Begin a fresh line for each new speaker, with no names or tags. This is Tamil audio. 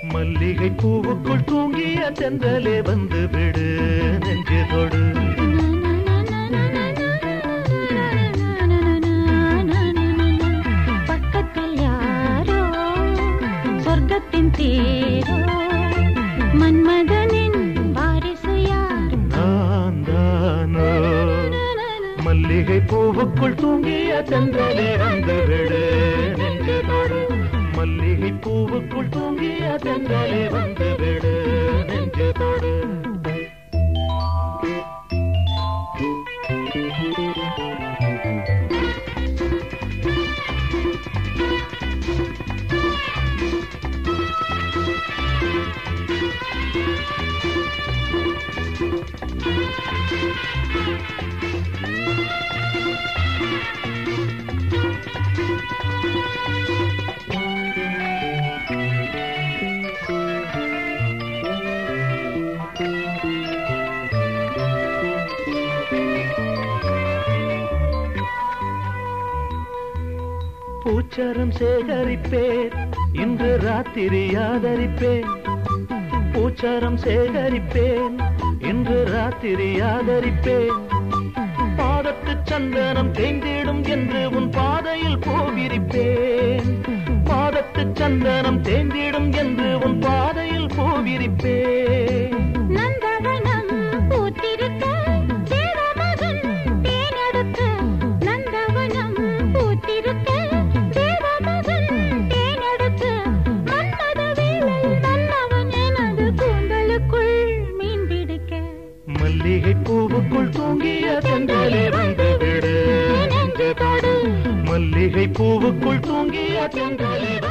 மல்லிகை பூவுக்குள் தூங்கிய தென்றலே வந்து விடு நெஞ்சு தொடு
பக்கத்தில் யாரோ சொர்க்கத்தின் தேரோ மன்மதனின் வாரிசு யார்
நான் தானோ மல்லிகை பூவுக்குள் தூங்கிய தென்றலே வந்து விடு நெஞ்சு தொடு மல்லிகை பூவுக்குள் தூங்கிய தென்றலே வந்து விடு நெஞ்சு தொடு பூச்சரம் சேகரிப்பேன் இன்று ராத்திரி ஆதரிப்பேன் பூச்சரம் சேகரிப்பேன் இன்று ராத்திரி ஆதரிப்பேன் பாதத்து சந்தனம் தேய்ந்திடும் என்று உன் பாதையில் பூவிரிப்பேன் பாதத்து சந்தனம் தேய்ந்திடும் என்று உன் பாதையில் பூவிரிப்பேன்
நந்தவனம் பூத்திருக்க தேவமகன் தேனெடுக்க நந்தவனம் பூத்திருக்க தேவமகன் தேனெடுக்க மன்மத வேளையில் வந்தவன் எனது கூந்தலுக்குள் மீன் பிடிக்க
மல்லிகை பூவுக்குள் தூங்கிய தென்றலே வந்து விடு
நெஞ்சு தொடு
மல்லிகை பூவுக்குள் தூங்கிய தென்றலே